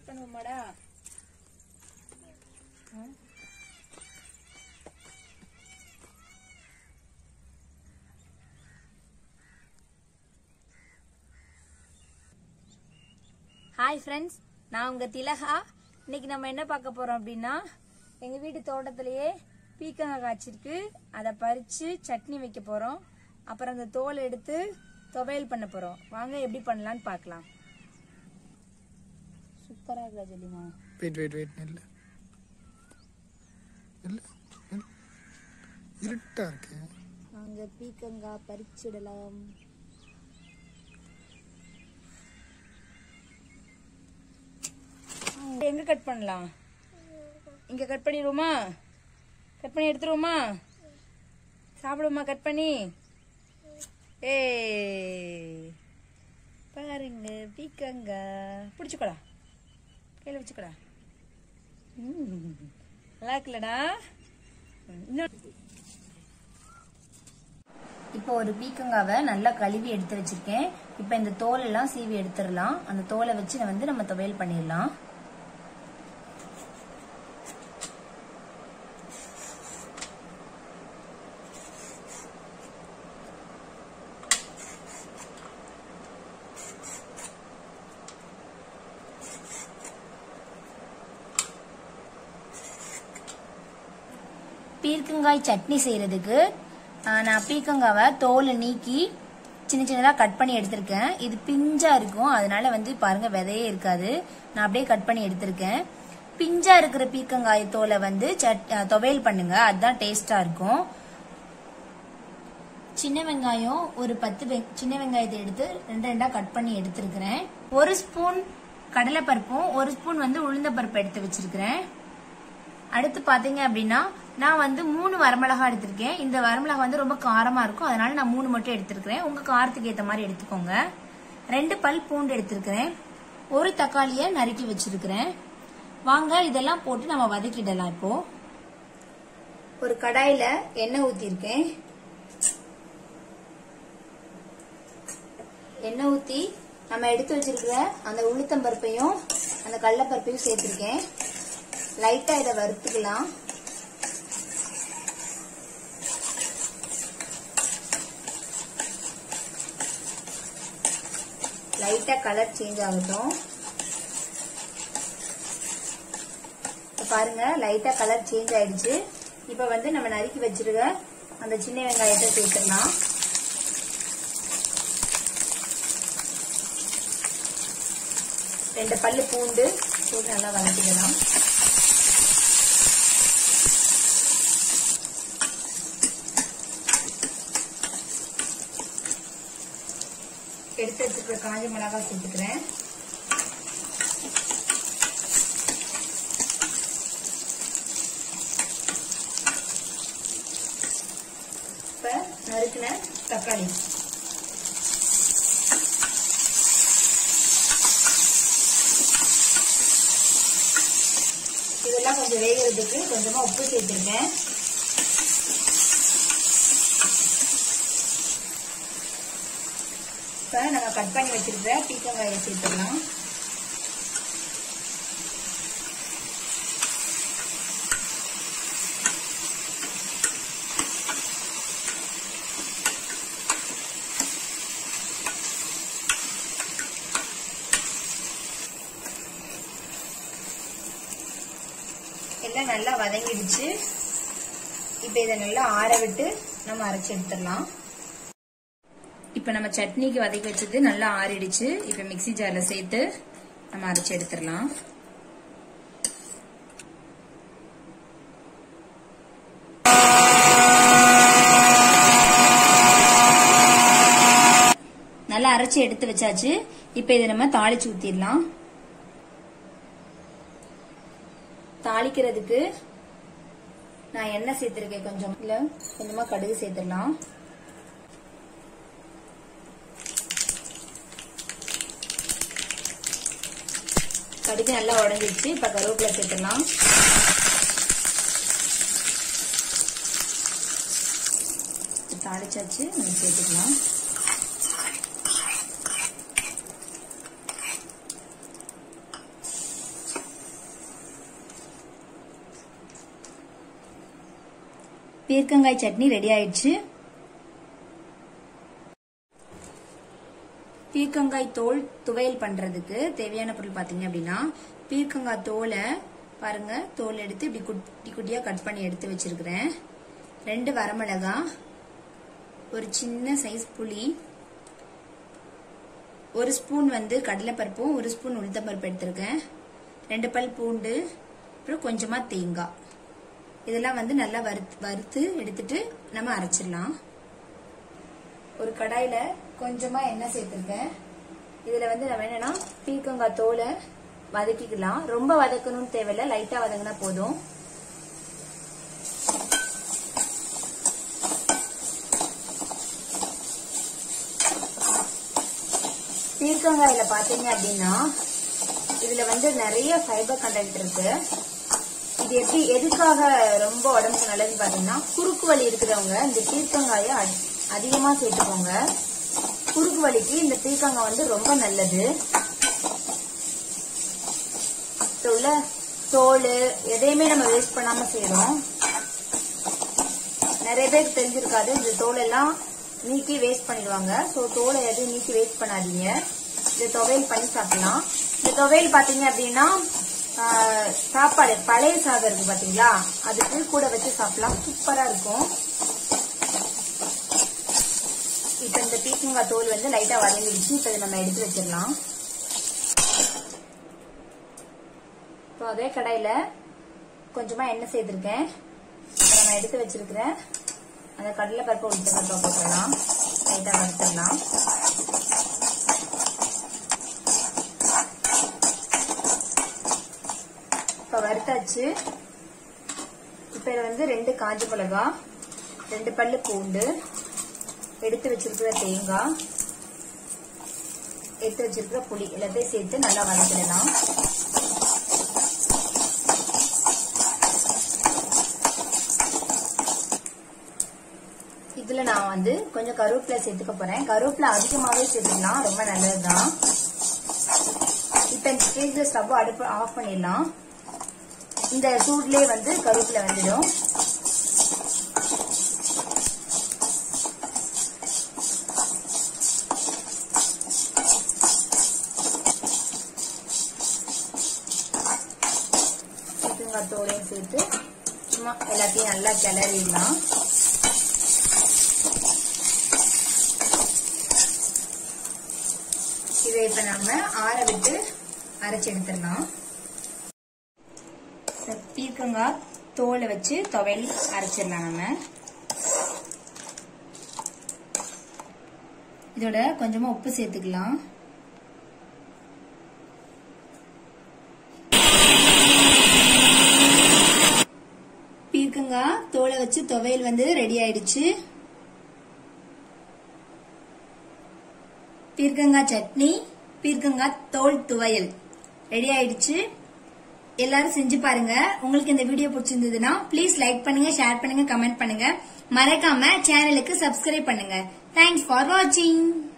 பண்ணுவோமாடா hi friends நான் உங்க திலகா இன்னைக்கு நம்ம என்ன பார்க்க போறோம் அப்படின்னா எங்க வீட்டு தோட்டத்திலேயே பீக்கங்காய் காய்ச்சிருக்கு அதை பறிச்சு சட்னி வைக்க போறோம் அப்புறம் அந்த தோல் எடுத்து துவையல் பண்ண போறோம் வாங்க எப்படி பண்ணலாம்னு பார்க்கலாம் சூப்பரா இருக்கா ஜெல்லிமா வெயிட் வெயிட் வெயிட் இல்லை இல்லை இருட்டா இருக்கு நாங்க பீக்கங்காய் பறிச்சிடலாம் எங்க கட் பண்ணலாம் இங்க கட் பண்ணிடுவோமா கட் பண்ணி எடுத்துருவோமா சாப்பிடுவோமா கட் பண்ணி ஏ பாருங்க பீக்கங்காய் பிடிச்சுக்கோடா கையில வச்சுக்கோடா ம், நல்லா இருக்குல்லடா ம், இன்னும் இப்போ ஒரு பீக்கங்காவை நல்லா கழுவி எடுத்து வச்சிருக்கேன் இப்போ இந்த தோல் எல்லாம் சீவி எடுத்துடலாம் அந்த தோலை வச்சு நான் வந்து நம்ம துவையல் பண்ணிடலாம் பீர்க்கங்காய் சட்னி செய்யறதுக்கு ஆஹ், நான் பீர்க்கங்காவை தோலை நீக்கி சின்ன சின்னதா கட் பண்ணி எடுத்திருக்கேன் இது பிஞ்சா இருக்கும் அதனால வந்து பாருங்க விதையே இருக்காது நான் அப்படியே கட் பண்ணி எடுத்திருக்கேன் பிஞ்சா இருக்கிற பீர்க்கங்காய் தோலை வந்து சட் ஆஹ், துவையல் பண்ணுங்க அதுதான் டேஸ்டா இருக்கும் சின்ன வெங்காயம் ஒரு பத்து வெ- சின்ன வெங்காயத்தை எடுத்து ரெண்டு ரெண்டா கட் பண்ணி எடுத்திருக்கிறேன் ஒரு ஸ்பூன் கடலைப்பருப்பும் ஒரு ஸ்பூன் வந்து உளுந்த பருப்பு எடுத்து வச்சிருக்கிறேன் அடுத்து பாத்தீங்க அப்படின்னா நான் வந்து மூணு வரமிளகா எடுத்திருக்கேன் இந்த வரமிளகா வந்து ரொம்ப காரமா இருக்கும் அதனால நான் மூணு மட்டும் எடுத்திருக்கிறேன் உங்க காரத்துக்கு ஏத்த மாதிரி எடுத்துக்கோங்க ரெண்டு பல் பூண்டு எடுத்திருக்கிறேன் ஒரு தக்காளிய நறுக்கி வச்சிருக்கிறேன் வாங்க இதெல்லாம் போட்டு நம்ம வதக்கிடலாம் இப்போ ஒரு கடாயில எண்ணெய் ஊத்திருக்கேன் எண்ணெய் ஊத்தி நம்ம எடுத்து வச்சிருக்கிற அந்த உளுத்தம்பருப்பையும் அந்த கடலப்பருப்பையும் சேர்த்திருக்கேன் லைட்டா இதை வறுத்துக்கலாம் லைட்டா கலர் சேஞ்ச் ஆகட்டும் இப்ப பாருங்க லைட்டா கலர் சேஞ்ச் ஆயிடுச்சு இப்ப வந்து நம்ம நறுக்கி வச்சிருக்க அந்த சின்ன வெங்காயத்தை சேர்த்துடலாம் ரெண்டு பல்லு பூண்டு போட்டு நல்லா வதக்கிடலாம் எடுத்து வச்சுக்கிற காஞ்ச மிளகாய் சேர்த்துக்கிறேன் இப்ப நறுக்கின தக்காளி இதெல்லாம் கொஞ்சம் வேகிறதுக்கு கொஞ்சமா உப்பு சேர்த்திருக்கேன் இப்ப நம்ம கட் பண்ணி வச்சிருக்கிற பீக்கங்காயை சேர்த்துடலாம் எல்லாம் நல்லா வதங்கிடுச்சு இப்ப இதை நல்லா ஆற விட்டு நம்ம அரைச்சு எடுத்துடலாம் இப்ப நம்ம சட்னிக்கு வதக்கி வச்சது நல்லா ஆறிடுச்சு இப்ப மிக்ஸி ஜார்ல சேர்த்து நம்ம அரைச்சு எடுத்துடலாம் நல்லா அரைச்சு எடுத்து வச்சாச்சு இப்ப இதை நம்ம தாளிச்சு ஊத்திடலாம் தாளிக்கிறதுக்கு நான் எண்ணெய் சேர்த்திருக்கேன் கொஞ்சம் இல்ல கொஞ்சமா கடுகு சேர்த்துடலாம் கடுகு நல்லா உடஞ்சிருச்சு இப்ப கருவேப்பிலை சேர்த்துடலாம் தாளிச்சாச்சு நம்ம சேர்த்துக்கலாம் பீர்க்கங்காய் சட்னி ரெடி ஆயிடுச்சு பீர்க்கங்காய் தோல் துவையல் பண்றதுக்கு தேவையான பொருள் பாத்தீங்க அப்படின்னா பீர்க்கங்காய் தோலை பாருங்க தோல் எடுத்து இப்படி குட்டி குட்டியா கட் பண்ணி எடுத்து வச்சிருக்கிறேன் ரெண்டு வரமிளகா ஒரு சின்ன சைஸ் புளி ஒரு ஸ்பூன் வந்து கடலைப்பருப்பும் ஒரு ஸ்பூன் உளுத்தப்பருப்பு எடுத்திருக்கேன் ரெண்டு பல் பூண்டு அப்புறம் கொஞ்சமா தேங்காய் இதெல்லாம் வந்து நல்லா வறுத்து வறுத்து எடுத்துட்டு நம்ம அரைச்சிடலாம் ஒரு கடாயில கொஞ்சமா எண்ணெய் சேர்த்திருக்கேன் இதுல வந்து நம்ம என்னன்னா பீக்கங்காய் தோலை வதக்கிக்கலாம் ரொம்ப வதக்கணும்னு தேவையில்ல லைட்டா வதங்கினா போதும் பீர்க்கங்காயில பாத்தீங்க அப்படின்னா இதுல வந்து நிறைய ஃபைபர் கண்டென்ட் இருக்கு இது எப்படி எதுக்காக ரொம்ப உடம்புக்கு நல்லதுன்னு பாத்தீங்கன்னா குறுக்கு வலி இருக்கிறவங்க இந்த பீர்க்கங்காய அதி- அதிகமா சேர்த்துக்கோங்க குறுக்கு வலிக்கு இந்த பீர்க்கங்காய் வந்து ரொம்ப நல்லது இதுல உள்ள தோல் எதையுமே நம்ம வேஸ்ட் பண்ணாம செய்யறோம் நிறைய பேருக்கு தெரிஞ்சிருக்காது இந்த தோல் எல்லாம் நீக்கி வேஸ்ட் பண்ணிடுவாங்க ஸோ தோலை எதுவும் நீக்கி வேஸ்ட் பண்ணாதீங்க இந்த துவையல் பண்ணி சாப்பிடலாம் இந்த துவையல் பாத்தீங்க அப்படின்னா ஆஹ், சாப்பாடு பழைய சாதம் இருக்கு பாத்தீங்களா அதுக்கு கூட வச்சு சாப்பிடலாம் சூப்பரா இருக்கும் இப்ப இந்த பீக்கங்காய் தோல் வந்து லைட்டா வதங்கிடுச்சு இப்ப இதை நம்ம எடுத்து வச்சிடலாம் இப்போ அதே கடாயில கொஞ்சமா எண்ணெய் சேர்த்திருக்கேன் இப்ப நம்ம எடுத்து வச்சிருக்கிறேன் அந்த கடலை பருப்பு உளுத்த பருப்பை போட்டுடலாம் லைட்டா வறுத்துடலாம் இப்ப வறுத்தாச்சு இப்ப இதுல வந்து ரெண்டு காஞ்ச மிளகா ரெண்டு பல்லு பூண்டு எடுத்து வச்சிருக்கிற தேங்காய் எடுத்து வச்சிருக்கிற புளி எல்லாத்தையும் சேர்த்து நல்லா வதக்கிடலாம் இதுல நான் வந்து கொஞ்சம் கருவேப்பிலை சேர்த்துக்க போறேன் கருவேப்பிலை அதிகமாவே சேர்த்துக்கலாம் ரொம்ப நல்லதுதான் இப்ப இந்த ஸ்டேஜ்ல ஸ்டவ் அடுப்பு ஆஃப் பண்ணிடலாம் இந்த சூட்லயே வந்து கருவேப்பிலை வந்துடும் தேங்காய் தோலையும் சேர்த்து சும்மா எல்லாத்தையும் நல்லா கிளறிடலாம் இதை இப்ப நம்ம ஆற விட்டு அரைச்சு எடுத்துடலாம் இந்த பீர்க்கங்காய் தோலை வச்சு துவையல் அரைச்சிடலாம் நம்ம இதோட கொஞ்சமா உப்பு சேர்த்துக்கலாம் பீர்க்கங்காய் தோலை வச்சு துவையல் வந்து ரெடி ஆயிடுச்சு பீர்க்கங்காய் சட்னி பீர்க்கங்காய் தோல் துவையல் ரெடி ஆயிடுச்சு எல்லாரும் செஞ்சு பாருங்க உங்களுக்கு இந்த வீடியோ பிடிச்சிருந்ததுன்னா ப்ளீஸ் லைக் பண்ணுங்க ஷேர் பண்ணுங்க கமெண்ட் பண்ணுங்க மறக்காம சேனலுக்கு சப்ஸ்கிரைப் பண்ணுங்க தேங்க்ஸ் ஃபார் வாட்சிங்